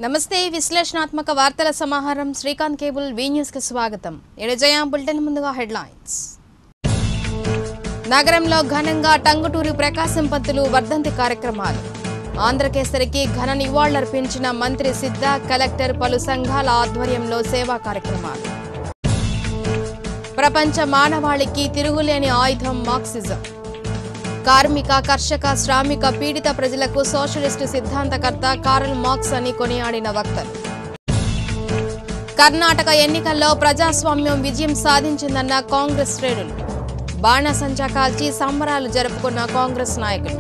నమస్తే విశ్లేషణాత్మక వార్తల సమాహారం శ్రీకాంత్ కేబుల్ వి న్యూస్ కి స్వాగతం ఎడజయ బులెటిన్ ముందుగా హెడ్లైన్స్ నగరంలో ఘనంగా టంగుటూరి ప్రకాశం పంతులు వర్ధంతి కార్యక్రమాలు ఆంధ్రకేసరికి ఘన నివాళులర్పించిన మంత్రి సిద్ధ కలెక్టర్ పలు సంఘాల ఆధ్వర్యంలో సేవా కార్యక్రమాలు ప్రపంచ మానవాళికి తిరుగులేని ఆయుధం మార్క్సిజం కార్మిక కర్షక శ్రామిక పీడిత ప్రజలకు సోషలిస్టు సిద్ధాంతకర్త కారల్ మార్క్స్ అని కొనియాడిన వక్తలు కర్ణాటక ఎన్నికల్లో ప్రజాస్వామ్యం విజయం సాధించిందన్న కాంగ్రెస్ శ్రేణులు బాణసంచా కాల్చి సంబరాలు జరుపుకున్న కాంగ్రెస్ నాయకులు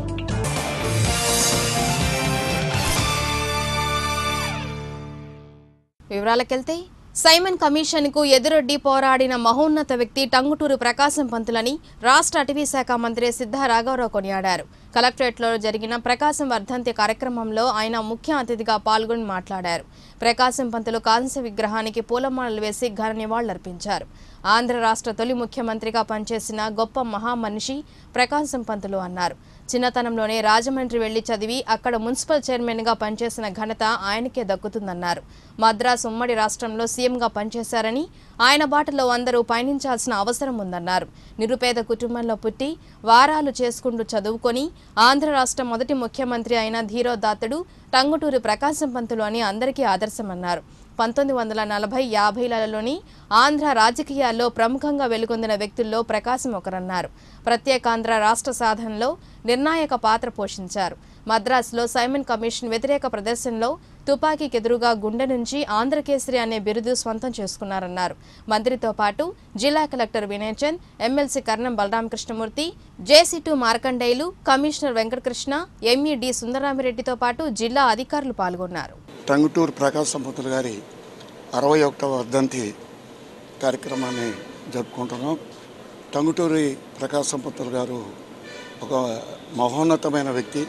వివరాలకెళ్తే సైమన్ కమిషన్ కు ఎదురొడ్డి పోరాడిన మహోన్నత వ్యక్తి టంగుటూరు ప్రకాశం పంతులని రాష్ట్ర అటవీ శాఖ మంత్రి సిద్ధ రాఘవరావు కొనియాడారు కలెక్టరేట్లో జరిగిన ప్రకాశం వర్ధంతి కార్యక్రమంలో ఆయన ముఖ్య అతిథిగా పాల్గొని మాట్లాడారు ప్రకాశం పంతులు కాంస్య విగ్రహానికి పూలమాలలు వేసి ఘన నివాళులర్పించారు ఆంధ్ర రాష్ట్ర తొలి ముఖ్యమంత్రిగా పనిచేసిన గొప్ప మహామనిషి ప్రకాశం పంతులు అన్నారు చిన్నతనంలోనే రాజమండ్రి వెళ్లి చదివి అక్కడ మున్సిపల్ చైర్మన్గా పనిచేసిన ఘనత ఆయనకే దక్కుతుందన్నారు మద్రాసు ఉమ్మడి రాష్ట్రంలో సీఎంగా పనిచేశారని ఆయన బాటలో అందరూ పయనించాల్సిన అవసరం ఉందన్నారు నిరుపేద కుటుంబంలో పుట్టి వారాలు చేసుకుంటూ చదువుకొని ఆంధ్ర రాష్ట్ర మొదటి ముఖ్యమంత్రి అయిన ధీరోదాత్తుడు టంగుటూరి ప్రకాశం పంతులు అని అందరికీ ఆదర్శమన్నారు పంతొమ్మిది వందల నలభై యాభైలలోని ఆంధ్ర రాజకీయాల్లో ప్రముఖంగా వెలుగొందిన వ్యక్తుల్లో ప్రకాశం ఒకరన్నారు ప్రత్యేకాంధ్ర రాష్ట్ర సాధనలో నిర్ణాయక పాత్ర పోషించారు మద్రాసులో సైమన్ కమిషన్ వ్యతిరేక ప్రదర్శనలో తుపాకీకి ఎదురుగా గుండె నుంచి ఆంధ్రకేసరి అనే బిరుదు స్వంతం చేసుకున్నారన్నారు మంత్రితో పాటు జిల్లా collector Vinay Chand MLC Karnam Balarama Krishnamurthy JC Markandeyulu commissioner Venkatakrishna ME D సుందరామిరెడ్డితో పాటు జిల్లా అధికారులు పాల్గొన్నారు టంగుటూరు ప్రకాశ్ సంపతులు గారి అరవై ఒకటవ వర్ధంతి కార్యక్రమాన్ని జరుపుకుంటున్నాం టంగుటూరి ప్రకాశ్ సంపతులు గారు ఒక మహోన్నతమైన వ్యక్తి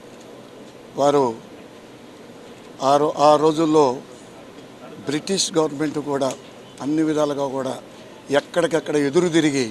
వారు ఆ రో ఆ రోజుల్లో బ్రిటిష్ గవర్నమెంట్ కూడా అన్ని విధాలుగా కూడా ఎక్కడికక్కడ ఎదురు తిరిగి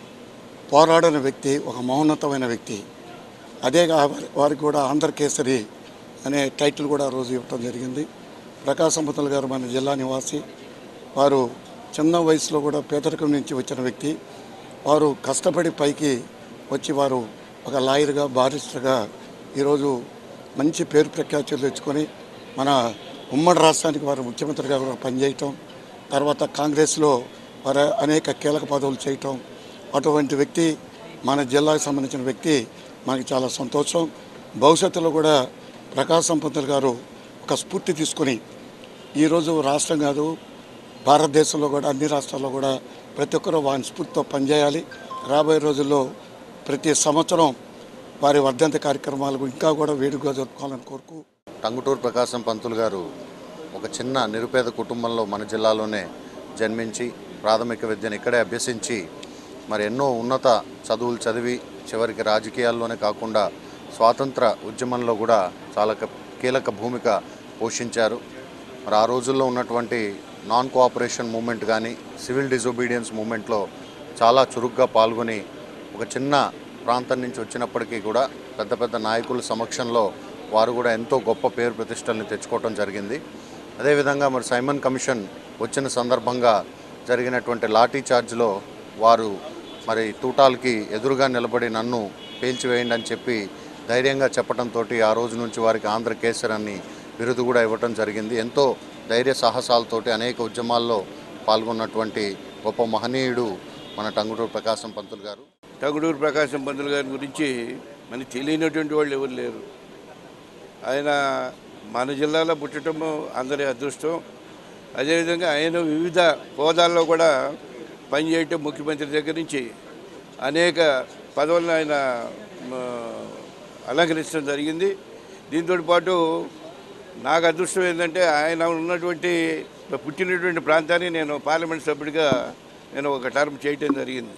పోరాడిన వ్యక్తి ఒక మహోన్నతమైన వ్యక్తి అదే కా- వారికి కూడా ఆంధ్రకేసరి అనే టైటిల్ కూడా ఆ రోజు ఇవ్వటం జరిగింది ప్రకాశ్ సంపతులు గారు మన జిల్లా నివాసి వారు చిన్న వయసులో కూడా పేదరికం నుంచి వచ్చిన వ్యక్తి వారు కష్టపడి పైకి వచ్చి వారు ఒక లాయర్గా బారిస్టర్గా ఈరోజు మంచి పేరు ప్రఖ్యాతులు తెచ్చుకొని మన ఉమ్మడి రాష్ట్రానికి వారు ముఖ్యమంత్రిగా కూడా పనిచేయటం తర్వాత కాంగ్రెస్లో వారు అనేక కీలక పదవులు చేయటం అటువంటి వ్యక్తి మన జిల్లాకు సంబంధించిన వ్యక్తి మనకి చాలా సంతోషం భవిష్యత్తులో కూడా ప్రకాశ్ సంపతులు గారు ఒక స్ఫూర్తి తీసుకొని ఈరోజు రాష్ట్రం కాదు భారతదేశంలో కూడా అన్ని రాష్ట్రాల్లో కూడా ప్రతి ఒక్కరూ వారి స్ఫూర్తితో పనిచేయాలి రాబోయే రోజుల్లో ప్రతి సంవత్సరం వారి వర్ధంతి కార్యక్రమాలకు ఇంకా కూడా వేడుకగా జరుపుకోవాలని కోరుకు టంగుటూరు ప్రకాశం పంతులు గారు ఒక చిన్న నిరుపేద కుటుంబంలో మన జిల్లాలోనే జన్మించి ప్రాథమిక విద్యను ఇక్కడే అభ్యసించి మరి ఎన్నో ఉన్నత చదువులు చదివి చివరికి రాజకీయాల్లోనే కాకుండా స్వాతంత్ర ఉద్యమంలో కూడా చాలా క- కీలక భూమిక పోషించారు మరి ఆ రోజుల్లో ఉన్నటువంటి నాన్ కోఆపరేషన్ మూమెంట్ కానీ సివిల్ డిజొబీడియన్స్ మూమెంట్లో చాలా చురుగ్గా పాల్గొని ఒక చిన్న ప్రాంతం నుంచి వచ్చినప్పటికీ కూడా పెద్ద పెద్ద నాయకుల సమక్షంలో వారు కూడా ఎంతో గొప్ప పేరు ప్రతిష్టల్ని తెచ్చుకోవటం జరిగింది అదేవిధంగా మరి సైమన్ కమిషన్ వచ్చిన సందర్భంగా జరిగినటువంటి లాఠీ చార్జ్లో వారు మరి తూటాలకి ఎదురుగా నిలబడి నన్ను పేల్చివేయండి అని చెప్పి ధైర్యంగా చెప్పడంతో ఆ రోజు నుంచి వారికి ఆంధ్ర కేసర్ అని బిరుదు కూడా ఇవ్వటం జరిగింది ఎంతో ధైర్య సాహసాలతోటి అనేక ఉద్యమాల్లో పాల్గొన్నటువంటి గొప్ప మహనీయుడు మన టంగుటూరు ప్రకాశం పంతులు గారు టగుడూరు ప్రకాశం పంతులు గారి గురించి మనకి తెలియనటువంటి వాళ్ళు ఎవరు లేరు ఆయన మన జిల్లాలో పుట్టడము అందరి అదృష్టం అదేవిధంగా ఆయన వివిధ హోదాల్లో కూడా పనిచేయటం ముఖ్యమంత్రి దగ్గర నుంచి అనేక పదవులను ఆయన మ, అలంకరించడం జరిగింది దీంతో పాటు నాకు అదృష్టం ఏంటంటే ఆయన ఉన్నటువంటి పుట్టినటువంటి ప్రాంతాన్ని నేను పార్లమెంట్ సభ్యుడిగా నేను ఒక టర్మ్ చేయటం జరిగింది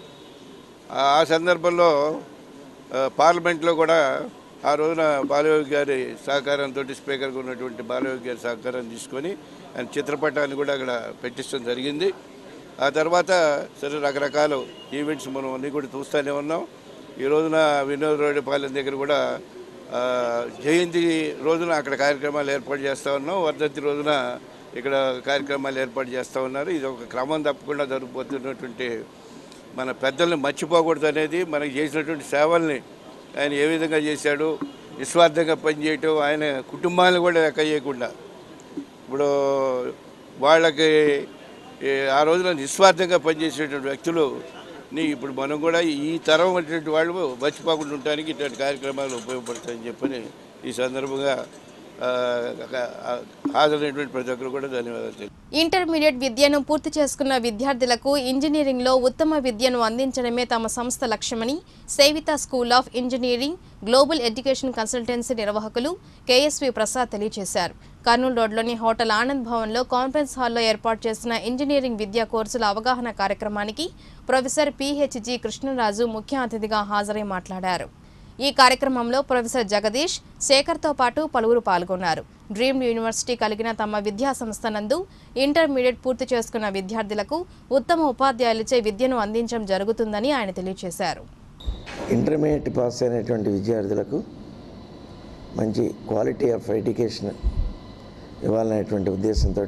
ఆ ఆ సందర్భంలో ఆ, పార్లమెంట్లో కూడా ఆ రోజున బాలయోగి గారి సహకారంతో స్పీకర్గా ఉన్నటువంటి బాలయోగి గారి సహకారం తీసుకొని ఆయన చిత్రపటాన్ని కూడా అక్కడ పెట్టించడం జరిగింది ఆ తర్వాత సరే రకరకాల ఈవెంట్స్ మనం అన్నీ కూడా చూస్తూనే ఉన్నాం ఈ రోజున వినోద్ పాలెం దగ్గర కూడా ఆ, జయంతి రోజున అక్కడ కార్యక్రమాలు ఏర్పాటు చేస్తూ ఉన్నాం వర్ధంతి రోజున ఇక్కడ కార్యక్రమాలు ఏర్పాటు చేస్తూ ఉన్నారు ఇది ఒక క్రమం తప్పకుండా జరుగుతున్నటువంటి మన పెద్దల్ని మర్చిపోకూడదు అనేది మనకి చేసినటువంటి సేవల్ని ఆయన ఏ విధంగా చేశాడు నిస్వార్థంగా పనిచేయటం ఆయన కుటుంబాలను కూడా లెక్క చేయకుండా ఇప్పుడు వాళ్ళకి ఏ, ఆ రోజున నిస్వార్థంగా పనిచేసేటువంటి వ్యక్తులు నీ ఇప్పుడు మనం కూడా ఈ తరం అనేటువంటి వాళ్ళు మర్చిపోకుండా ఉండటానికి ఇటువంటి కార్యక్రమాలు ఉపయోగపడతాయని చెప్పని ఈ సందర్భంగా ఆ, ఆ, హాజరైనటువంటి ప్రతి ఒక్కరు కూడా ధన్యవాదాలు తెలియజేస్తున్నాను. ఇంటర్మీడియట్ విద్యను పూర్తి చేసుకున్న విద్యార్థులకు ఇంజనీరింగ్లో ఉత్తమ విద్యను అందించడమే తమ సంస్థ లక్ష్యమని Savitha school of engineering global education consultancy నిర్వాహకులు కేఎస్వి ప్రసాద్ తెలియజేశారు కర్నూలు రోడ్లోని హోటల్ ఆనంద్ భవన్లో కాన్ఫరెన్స్ హాల్లో ఏర్పాటు చేసిన ఇంజనీరింగ్ విద్యా కోర్సుల అవగాహన కార్యక్రమానికి ప్రొఫెసర్ పిహెచ్జి కృష్ణరాజు ముఖ్య అతిథిగా హాజరై మాట్లాడారు ఈ కార్యక్రమంలో ప్రొఫెసర్ జగదీష్ శేఖర్తో పాటు పలువురు పాల్గొన్నారు డ్రీమ్ యూనివర్సిటీ కలిగిన తమ విద్యా సంస్థ నందు ఇంటర్మీడియట్ పూర్తి చేసుకున్న విద్యార్థులకు ఉత్తమ ఉపాధ్యాయులచే విద్యను అందించడం జరుగుతుందని ఆయన తెలియజేశారు ఇంటర్మీడియట్ పాస్ అయినటువంటి విద్యార్థులకు మంచి క్వాలిటీ ఆఫ్ ఎడ్యుకేషన్ ఇవ్వాలనేటువంటి ఉద్దేశంతో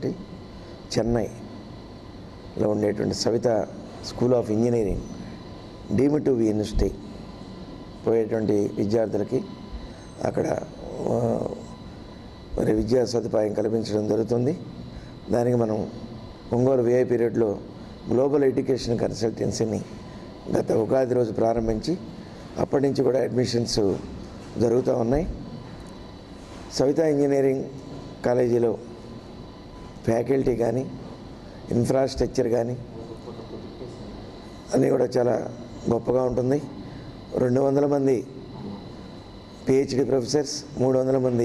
చెన్నైలో ఉండేటువంటి Savitha school of engineering deemed to university పోయేటువంటి విద్యార్థులకి అక్కడ ఆ, మరి విద్యా సదుపాయం కల్పించడం జరుగుతుంది దానికి మనం ఒంగోలు విఐ పీరియడ్లో గ్లోబల్ ఎడ్యుకేషన్ కన్సల్టెన్సీని గత ఉగాది రోజు ప్రారంభించి అప్పటి నుంచి కూడా అడ్మిషన్స్ జరుగుతూ ఉన్నాయి సవిత ఇంజనీరింగ్ కాలేజీలో ఫ్యాకల్టీ కానీ ఇన్ఫ్రాస్ట్రక్చర్ కానీ అన్నీ కూడా చాలా గొప్పగా ఉంటుంది రెండు వందల మంది పిహెచ్డి ప్రొఫెసర్స్ మూడు వందల మంది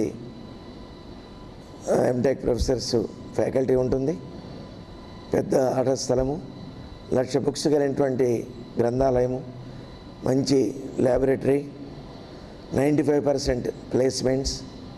ఎంటెక్ ప్రొఫెసర్స్ ఫ్యాకల్టీ ఉంటుంది పెద్ద ఆట స్థలము లక్ష బుక్స్ కలిగినటువంటి గ్రంథాలయము మంచి laboratory ninety five percent placements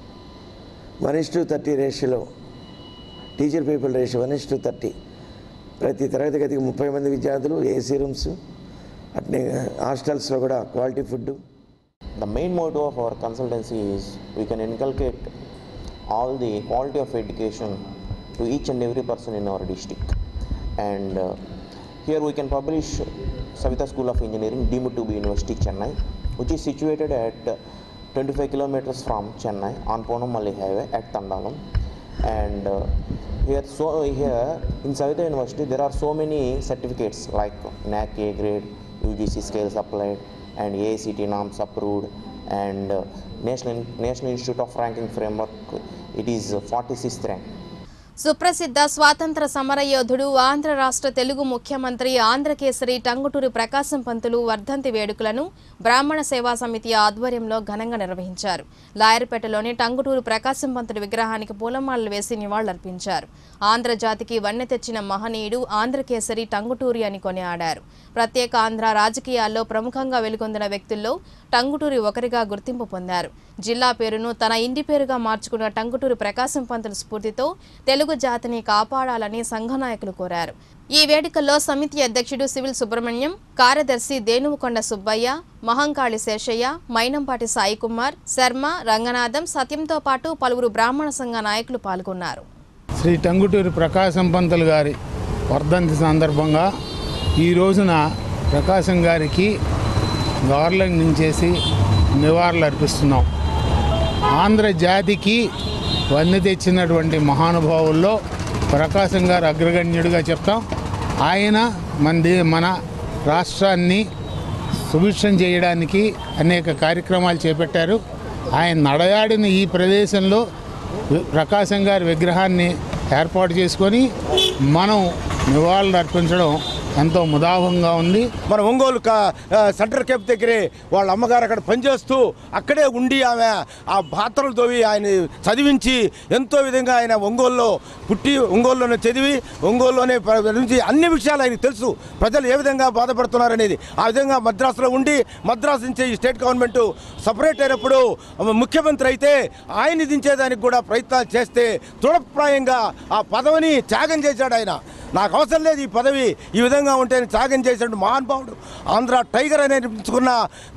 one is to thirty రేషియోలో teacher people ratio one is to thirty ప్రతి తరగతి గదికి ముప్పై మంది విద్యార్థులు ఏసీ రూమ్స్ అట్నే హాస్టల్స్లో కూడా quality food The main motto of our consultancy is we can inculcate all the quality of education to each and every person in our district. And uh, here we can publish Savita School of Engineering, deemed to be University Chennai, which is situated at uh, 25 kilometers from Chennai on Ponamalli Highway at Tandalam. And uh, here, so here in Savita University, there are so many certificates like NAC A grade, UGC scales applied, and AICT norms approved, and uh, National National Institute of Ranking Framework. It is uh, 46th rank. సుప్రసిద్ధ స్వాతంత్ర సమరయోధుడు ఆంధ్ర రాష్ట్ర తెలుగు ముఖ్యమంత్రి ఆంధ్రకేసరి టంగుటూరి ప్రకాశం పంతులు వర్ధంతి వేడుకలను బ్రాహ్మణ సేవా సమితి ఆధ్వర్యంలో ఘనంగా నిర్వహించారు లాయర్పేటలోని టంగుటూరు ప్రకాశం పంతులు విగ్రహానికి పూలమాలలు వేసి నివాళులర్పించారు ఆంధ్ర జాతికి వన్నె తెచ్చిన మహనీయుడు ఆంధ్రకేసరి టంగుటూరి అని కొనియాడారు ప్రత్యేక ఆంధ్ర రాజకీయాల్లో ప్రముఖంగా వెలుగొందిన వ్యక్తుల్లో టంగుటూరి ఒకరిగా గుర్తింపు పొందారు జిల్లా పేరును తన ఇంటి పేరుగా మార్చుకున్న టంగుటూరి ప్రకాశం పంతుల స్ఫూర్తితో తెలుగు జాతిని కాపాడాలని సంఘ నాయకులు కోరారు ఈ వేడుకల్లో సమితి అధ్యక్షుడు సివిల్ సుబ్రహ్మణ్యం కార్యదర్శి దేనువుకొండ సుబ్బయ్య మహంకాళి శేషయ్య మైనంపాటి సాయి కుమార్ శర్మ రంగనాథం సత్యంతో పాటు పలువురు బ్రాహ్మణ సంఘ నాయకులు పాల్గొన్నారు శ్రీ టంగుటూరి ప్రకాశం పంతులు గారి వర్ధంతి సందర్భంగా ఈ రోజున ప్రకాశం గారికి గవర్నమెంచేసి నివాళులు అర్పిస్తున్నాం ఆంధ్ర జాతికి వన్నె తెచ్చినటువంటి మహానుభావుల్లో ప్రకాశం గారు అగ్రగణ్యుడిగా చెప్తాం ఆయన మన దే- మన రాష్ట్రాన్ని సుభిక్షం చేయడానికి అనేక కార్యక్రమాలు చేపట్టారు ఆయన నడయాడిన ఈ ప్రదేశంలో వి- ప్రకాశం గారి విగ్రహాన్ని ఏర్పాటు చేసుకొని మనం నివాళులు అర్పించడం ఎంతో ముదాభంగా ఉంది మన ఒంగోలు కా ఆ, సెంటర్ క్యాంప్ దగ్గరే వాళ్ళ అమ్మగారు అక్కడ పనిచేస్తూ అక్కడే ఉండి ఆమె ఆ పాత్రలు తోవి ఆయన చదివించి ఎంతో విధంగా ఆయన ఒంగోలులో పుట్టి ఒంగోలులోనే చదివి ఒంగోలులోనే ప- నుంచి అన్ని విషయాలు ఆయనకు తెలుసు ప్రజలు ఏ విధంగా బాధపడుతున్నారనేది ఆ విధంగా మద్రాసులో ఉండి మద్రాసు నుంచి ఈ స్టేట్ గవర్నమెంట్ సపరేట్ అయినప్పుడు ముఖ్యమంత్రి అయితే ఆయన దించేదానికి కూడా ప్రయత్నాలు చేస్తే తృణప్రాయంగా ఆ పదవిని త్యాగం చేశాడు ఆయన నాకు అవసరం లేదు ఈ పదవి ఈ విధంగా ఉంటే త్యాగం చేసినట్టు మహానుభావుడు ఆంధ్ర టైగర్ అని అనిపించుకున్న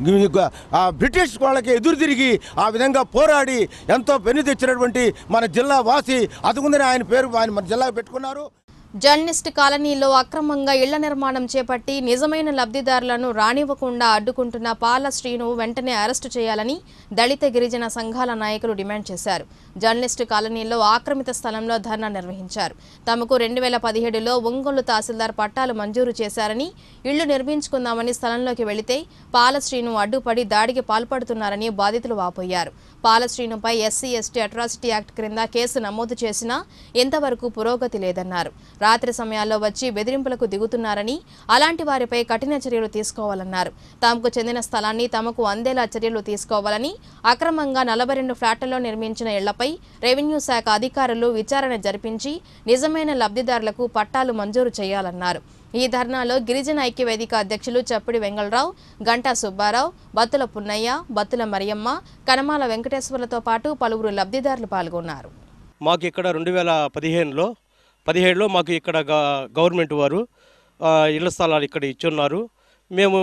ఆ బ్రిటిష్ వాళ్ళకి ఎదురు తిరిగి ఆ విధంగా పోరాడి ఎంతో పెన్ను తెచ్చినటువంటి మన జిల్లా వాసి అదుగుందని ఆయన పేరు ఆయన మన జిల్లాకు పెట్టుకున్నారు జర్నలిస్ట్ కాలనీలో అక్రమంగా ఇళ్ల నిర్మాణం చేపట్టి నిజమైన లబ్ధిదారులను రానివ్వకుండా అడ్డుకుంటున్న పాల శ్రీను వెంటనే అరెస్టు చేయాలని దళిత గిరిజన సంఘాల నాయకులు డిమాండ్ చేశారు జర్నలిస్టు కాలనీలో ఆక్రమిత స్థలంలో ధర్నా నిర్వహించారు తమకు రెండు వేల పదిహేడులో ఒంగోలు తహసీల్దార్ పట్టాలు మంజూరు చేశారని ఇళ్లు నిర్మించుకుందామని స్థలంలోకి వెళితే పాలశ్రీను అడ్డుపడి దాడికి పాల్పడుతున్నారని బాధితులు వాపోయారు పాలశ్రీనుపై ఎస్సీ ఎస్టీ అట్రాసిటీ యాక్ట్ క్రింద కేసు నమోదు చేసినా ఇంతవరకు పురోగతి లేదన్నారు రాత్రి సమయాల్లో వచ్చి బెదిరింపులకు దిగుతున్నారని అలాంటి వారిపై కఠిన చర్యలు తీసుకోవాలన్నారు తమకు చెందిన స్థలాన్ని తమకు అందేలా చర్యలు తీసుకోవాలని అక్రమంగా నలభై రెండు ఫ్లాట్లలో నిర్మించిన ఇళ్లపై రెవెన్యూ శాఖ అధికారులు విచారణ జరిపించి నిజమైన లబ్ధిదారులకు పట్టాలు మంజూరు చేయాలన్నారు ఈ ధర్నాలో గిరిజన ఐక్యవేదిక అధ్యక్షులు చప్పిడి వెంగళరావు గంటా సుబ్బారావు బత్తుల పున్నయ్య బత్తుల మరియమ్మ కనమాల వెంకటేశ్వర్లతో పాటు పలువురు లబ్ధిదారులు పాల్గొన్నారు మాకు ఇక్కడ రెండు వేల పదిహేనులో పదిహేడులో మాకు ఇక్కడ గ- గవర్నమెంట్ వారు ఆ, ఇళ్ల స్థలాలు ఇక్కడ ఇచ్చున్నారు మేము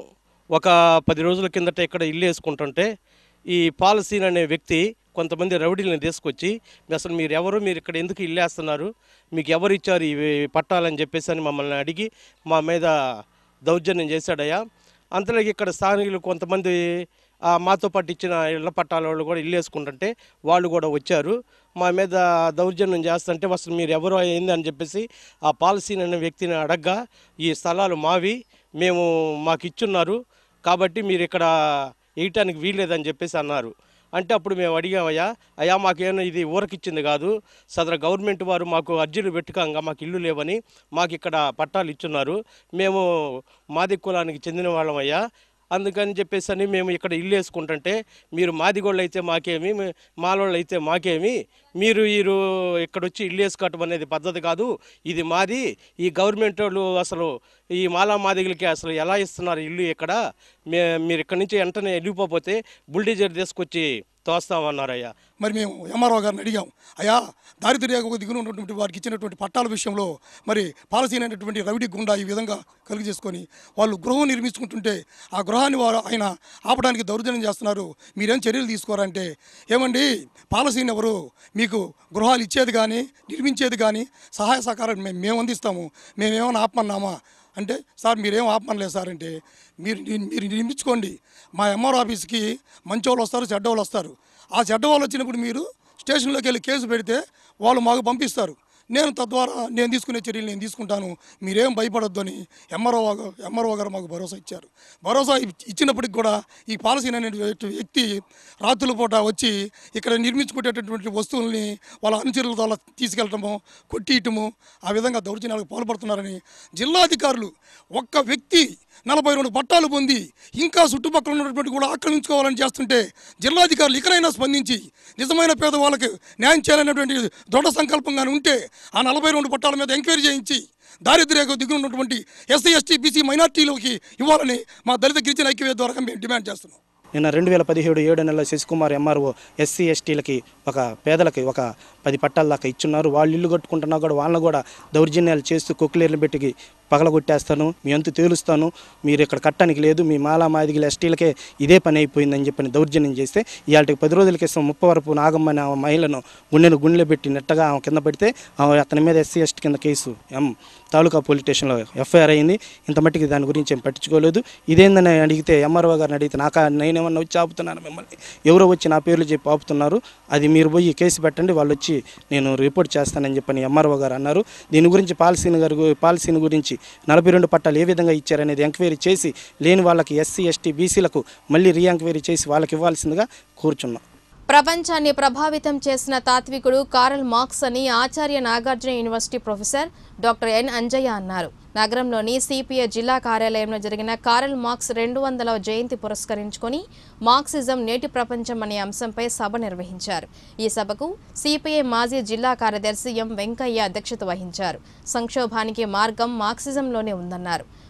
ఒక పది రోజుల కిందట ఇక్కడ ఇల్లు వేసుకుంటుంటే ఈ పాలసీన్ అనే వ్యక్తి కొంతమంది రౌడీలను తీసుకొచ్చి అసలు మీరు ఎవరు మీరు ఇక్కడ ఎందుకు ఇల్లు వేస్తున్నారు మీకు ఎవరు ఇచ్చారు ఇవి పట్టాలని చెప్పేసి అని మమ్మల్ని అడిగి మా మీద దౌర్జన్యం చేశాడయ్యా అంతలోకి ఇక్కడ స్థానికులు కొంతమంది ఆ, మాతో పాటు ఇచ్చిన ఇళ్ల పట్టాల వాళ్ళు కూడా ఇల్లు వేసుకుంటుంటే వాళ్ళు కూడా వచ్చారు మా మీద దౌర్జన్యం చేస్తుంటే అసలు మీరు ఎవరు అయింది అని చెప్పేసి ఆ పాలసీని అనే వ్యక్తిని అడగ్గా ఈ స్థలాలు మావి మేము మాకు ఇచ్చున్నారు కాబట్టి మీరు ఇక్కడ వేయటానికి వీల్లేదని చెప్పేసి అన్నారు అంటే అప్పుడు మేము అడిగామయ్యా అయ్యా మాకేమో ఇది ఊరకిచ్చింది కాదు సదర గవర్నమెంట్ వారు మాకు అర్జీలు పెట్టుకంగా మాకు ఇల్లు లేవని మాకు ఇక్కడ పట్టాలు ఇచ్చున్నారు మేము మాది కులానికి చెందిన వాళ్ళమయ్యా అందుకని చెప్పేసి అని మేము ఇక్కడ ఇల్లు వేసుకుంటుంటే మీరు మాదిగోళ్ళు అయితే మాకేమి మీ- మాలోళ్ళు అయితే మాకేమి మీరు వీరు ఇక్కడ వచ్చి ఇల్లు వేసుకోవటం అనేది పద్ధతి కాదు ఇది మాది ఈ గవర్నమెంట్ వాళ్ళు అసలు ఈ మాలా మాదిగలకి అసలు ఎలా ఇస్తున్నారు ఇల్లు ఇక్కడ మే మీరు ఇక్కడ నుంచి వెంటనే వెళ్ళిపోతే బుల్డీజర్ తీసుకొచ్చి తోస్తామన్నారయ్యా మరి మేము ఎంఆర్ఓ గారిని అడిగాం అయ్యా దారిద్ర్యకు దిగున ఉన్నటువంటి వారికి ఇచ్చినటువంటి పట్టాల విషయంలో మరి పాలసీ అయినటువంటి రవిడి గుండా ఈ విధంగా కలుగు చేసుకొని వాళ్ళు గృహం నిర్మించుకుంటుంటే ఆ గృహాన్ని వారు ఆయన ఆపడానికి దౌర్జన్యం చేస్తున్నారు మీరేం చర్యలు తీసుకోరంటే ఏమండి పాలసీని ఎవరు మీకు గృహాలు ఇచ్చేది కానీ నిర్మించేది కానీ సహాయ సహకారాలు మేము మేము అందిస్తాము మేమేమైనా ఆపమన్నామా అంటే సార్ మీరేం ఆపమనలేదు సార్ అంటే మీరు మీరు నిర్మించుకోండి మా ఎంఆర్ ఆఫీస్కి మంచి వాళ్ళు వస్తారు చెడ్డ వాళ్ళు వస్తారు ఆ చెడ్డ వాళ్ళు వచ్చినప్పుడు మీరు స్టేషన్లోకి వెళ్ళి కేసు పెడితే వాళ్ళు మాకు పంపిస్తారు నేను తద్వారా నేను తీసుకునే చర్యలు నేను తీసుకుంటాను మీరేం భయపడొద్దు అని ఎంఆర్ఓ ఎంఆర్ఓ గారు మాకు భరోసా ఇచ్చారు భరోసా ఇచ్- ఇచ్చినప్పటికి కూడా ఈ పాలసీ అనే వ్యక్తి రాత్రుల పూట వచ్చి ఇక్కడ నిర్మించుకునేటటువంటి వస్తువుల్ని వాళ్ళ అనుచరుల ద్వారా తీసుకెళ్ళటము కొట్టియటము ఆ విధంగా దౌర్జన్యాలకు పాల్పడుతున్నారని జిల్లాధికారులు ఒక్క వ్యక్తి నలభై రెండు పట్టాలు పొంది ఇంకా చుట్టుపక్కల ఉన్నటువంటి కూడా ఆక్రమించుకోవాలని చేస్తుంటే జిల్లాధికారులు ఇకనైనా స్పందించి నిజమైన పేదవాళ్ళకి న్యాయం చేయాలనేటువంటి దృఢ సంకల్పంగానే ఉంటే ఆ నలభై రెండు పట్టాల మీద ఎంక్వైరీ చేయించి దారిద్ర్యకు దిగున ఉన్నటువంటి ఎస్సీ ఎస్టీ బీసీ మైనార్టీలోకి ఇవ్వాలని మా దళిత గిరిజన ఐక్యవేద ద్వారా మేము డిమాండ్ చేస్తున్నాం నిన్న రెండు వేల పదిహేడు ఏడు నెలల శశికుమార్ ఎంఆర్ఓ ఎస్సీ ఎస్టీలకి ఒక పేదలకి ఒక పది పట్టాల దాకా ఇచ్చున్నారు వాళ్ళు ఇల్లు కట్టుకుంటున్నా కూడా వాళ్ళని కూడా దౌర్జన్యాలు చేస్తూ కొక్కులేర్లు పెట్టి పగలగొట్టేస్తాను మీ అంతు తేలుస్తాను మీరు ఇక్కడ కట్టడానికి లేదు మీ మాలా మాదిగల ఎస్టీలకే ఇదే పని అయిపోయిందని చెప్పని దౌర్జన్యం చేస్తే ఇవాళకి పది రోజుల క్రితం ముప్పవరపు నాగమ్మ అనే ఆమె మహిళను గుండెను గుండెలో పెట్టి నెట్టగా ఆమె కింద పడితే ఆమె అతని మీద ఎస్సీ ఎస్టీ కింద కేసు ఎం తాలూకా పోలీస్ స్టేషన్లో ఎఫ్ఐఆర్ అయింది ఇంత మట్టికి దాని గురించి ఏం పట్టించుకోలేదు ఇదేందని అడిగితే ఎంఆర్ఓ గారిని అడిగితే నాకా నేనేమన్నా వచ్చి ఆపుతున్నాను మిమ్మల్ని ఎవరో వచ్చి నా పేర్లు చెప్పి ఆపుతున్నారు అది మీరు పోయి కేసు పెట్టండి వాళ్ళు వచ్చి నేను రిపోర్ట్ చేస్తానని చెప్పని ఎంఆర్ఓ గారు అన్నారు దీని గురించి పాలసీని గారు పాలసీని గురించి నలభై రెండు పట్టాలు ఏ విధంగా ఇచ్చారనేది ఎంక్వైరీ చేసి లేని వాళ్ళకి ఎస్సీ ఎస్టీ బీసీలకు మళ్ళీ రీ ఎంక్వైరీ చేసి వాళ్ళకి ఇవ్వాల్సిందిగా కూర్చున్నాం ప్రపంచాన్ని ప్రభావితం చేసిన తాత్వికుడు కారల్ మార్క్స్ అని Acharya Nagarjuna university professor doctor N Anjaiah అన్నారు నగరంలోని సిపిఐ జిల్లా కార్యాలయంలో జరిగిన కారల్ మార్క్స్ రెండు వందల జయంతి పురస్కరించుకొని మార్క్సిజం నేటి ప్రపంచం అనే అంశంపై సభ నిర్వహించారు ఈ సభకు సిపిఐ మాజీ జిల్లా కార్యదర్శి ఎం వెంకయ్య అధ్యక్షత వహించారు సంక్షోభానికి మార్గం మార్క్సిజంలోనే ఉందన్నారు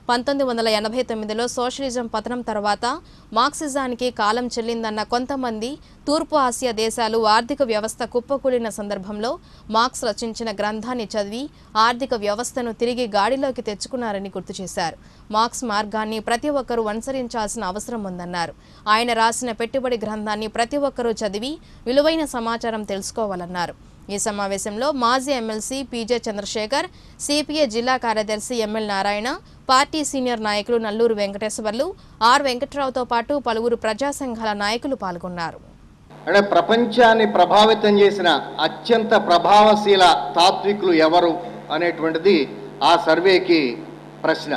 పంతొమ్మిది వందల ఎనభై తొమ్మిదిలో సోషలిజం పతనం తర్వాత మార్క్సిజానికి కాలం చెల్లిందన్న కొంతమంది తూర్పు ఆసియా దేశాలు ఆర్థిక వ్యవస్థ కుప్పకూలిన సందర్భంలో మార్క్స్ రచించిన గ్రంథాన్ని చదివి ఆర్థిక వ్యవస్థను తిరిగి గాడిలోకి తెచ్చుకున్నారని గుర్తు చేశారు మార్క్స్ మార్గాన్ని ప్రతి ఒక్కరూ అనుసరించాల్సిన అవసరం ఉందన్నారు ఆయన రాసిన పెట్టుబడి గ్రంథాన్ని ప్రతి ఒక్కరూ చదివి విలువైన సమాచారం తెలుసుకోవాలన్నారు ఈ సమావేశంలో మాజీ ఎమ్మెల్సీ పీజే చంద్రశేఖర్ సిపిఐ జిల్లా కార్యదర్శి ఎంఎల్ నారాయణ పార్టీ సీనియర్ నాయకులు నల్లూరు వెంకటేశ్వర్లు ఆర్ వెంకట్రావుతో పాటు పలువురు ప్రజా సంఘాల నాయకులు పాల్గొన్నారు అంటే ప్రపంచాన్ని ప్రభావితం చేసిన అత్యంత ప్రభావశీల తాత్వికులు ఎవరు అనేటువంటిది ఆ సర్వేకి ప్రశ్న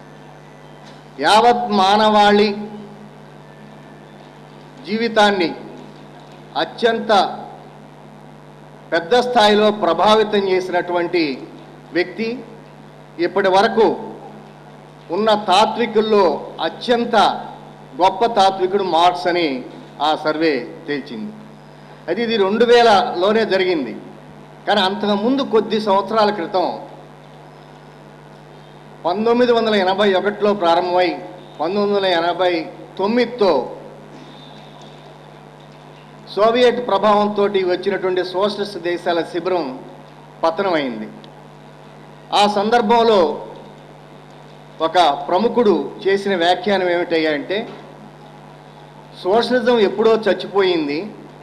యావత్ మానవాళి జీవితాన్ని అత్యంత పెద్ద స్థాయిలో ప్రభావితం చేసినటువంటి వ్యక్తి ఇప్పటి వరకు ఉన్న తాత్వికుల్లో అత్యంత గొప్ప తాత్వికుడు మార్క్స్ అని ఆ సర్వే తేల్చింది అది ఇది రెండు వేలలోనే జరిగింది కానీ అంతకుముందు కొద్ది సంవత్సరాల క్రితం పంతొమ్మిది వందల ఎనభై ఒకటిలో ప్రారంభమై పంతొమ్మిది వందల ఎనభై తొమ్మిదితో సోవియట్ ప్రభావంతో వచ్చినటువంటి సోషలిస్ట్ దేశాల శిబిరం పతనమైంది ఆ సందర్భంలో ఒక ప్రముఖుడు చేసిన వ్యాఖ్యానం ఏమిటంటే సోషలిజం ఎప్పుడో చచ్చిపోయింది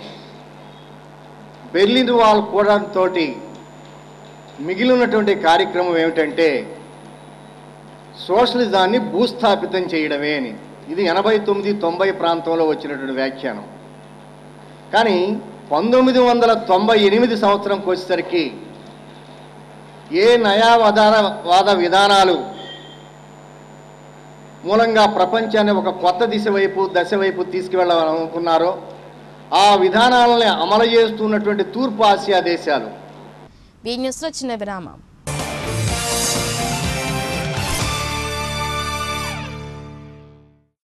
బెర్లిన్ వాల్ కూడా తోటి మిగిలినటువంటి కార్యక్రమం ఏమిటంటే సోషలిజాన్ని భూస్థాపితం చేయడమే అని ఇది ఎనభై తొమ్మిది తొంభై ప్రాంతంలో వచ్చినటువంటి వ్యాఖ్యానం కానీ పంతొమ్మిది వందల తొంభై ఎనిమిది సంవత్సరంకి వచ్చేసరికి ఏ నయావధానవాద విధానాలు మూలంగా ప్రపంచాన్ని ఒక కొత్త దిశ వైపు దశ వైపు తీసుకువెళ్ళాలనుకున్నారో ఆ విధానాలని అమలు చేస్తున్నటువంటి తూర్పు ఆసియా దేశాలు బీ న్యూస్లో చిన్న విరామం